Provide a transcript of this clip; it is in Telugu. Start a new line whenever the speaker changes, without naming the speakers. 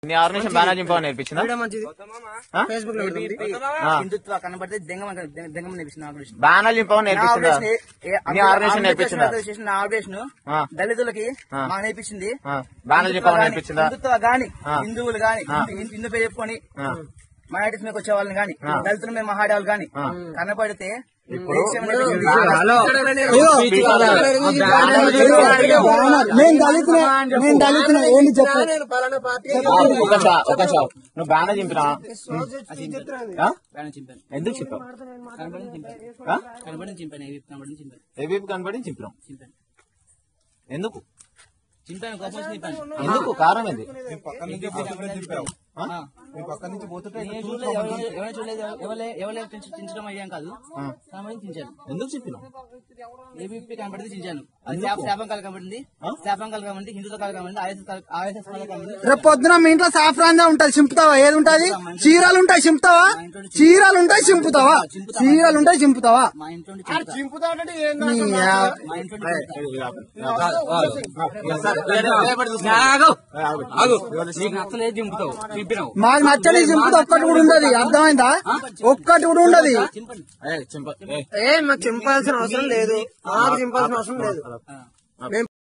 నీ ఆర్గనైజేషన్ బ్యానర్ చింపవ నేర్పించిందా ఆ?
ఫేస్బుక్ లో ఉంది.
ఆ.
హిందుత్వ కనబడితే దెంగమ దెంగమ నేర్పించిన ఆర్గనైజేషన్
బ్యానర్ చింపవ
నా
నేర్పించిందా
ఆర్గనైజేషన్ ఏ- ఏ-
నీ ఆర్గనైజేషన్ నేర్పించిందా
ఆర్గనైజేషన్ నా ఆర్గనైజేషన్
ఆ.
దళితులకి
ఆ.
మాకు నేర్పించింది
ఆ, బ్యానర్ చింపవ
హిందుత్వ
నేర్పించిందా
గాని, హిందుత్వ గాని
ఆ.
హిందువులు గాని
ఆ.
హిందూ- హిందూ పేరు చెప్పుకొని
ఆ.
మైనార్టీస్ మీకు వచ్చే వాళ్ళని గాని
ఆ.
దళితులు మేము మహాడే వాళ్ళు గాని
ఆ.
కనపడితే
ఇప్పుడు
దేశం నేర్పించింది.
హలో
నేను దళితునే నేను దళితునే ఏంటి చెప్పు
ఆ, ఒక షా- ఒక షా. నువ్వు బ్యానర్ చింపినా ఆ?
బ్యానర్ చింపాను
ఎందుకు చెప్పావు
కనబడి చింపాను
ఆ?
కనబడి చింపాను ఏవి కనబడి చింపాను
ఏవీపీ కనబడి చింపినాం
చింపాను
ఎందుకు
చింపాను కోపం వచ్చి చింపాను
ఎందుకు కారణం ఏంది
ఆ. నేను చూడలేదు ఎవరు- ఎవరైనా చూడలేదు ఎవరు ఎవరు చించడం ఐడియా కాదు
ఆ.
కనబడి చించాను
ఎందుకు చెప్పినావు
ఏబీపీ కనబడింది చించాను అది శాప- శాపం కాలు కనబడింది
ఆ?
శాపం కాలు కనబడింది హిందుత్వ కాలు కనబడింది ఆయుధ ఆయుధ కాలు కనబడింది
రేపు పొద్దున మీ ఇంట్లో సాఫ్రాన్ ఉంటది చింపుతావా ఏది ఉంటది చీరలు ఉంటాయి చింపుతావా చీరలు ఉంటాయి చింపుతావా చీరలు ఉంటాయి చింపుతావా
మా ఇంట్లో నుండి చింపుతా.
నీ యా-
మా ఇంట్లో నుండి చింపుతా.
నీకు నచ్చలేదు దింపుతావు చింపినావు
మాకు నచ్చని చింపుతా ఒక్కటి కూడా ఉండదు అర్థమైందా ఒక్కటి కూడా ఉండదు
చింపండి
ఏ, చింప ఏ.
ఏ మాకు చింపాల్సిన అవసరం లేదు మాకు చింపాల్సిన అవసరం లేదు
ఆ.
మేము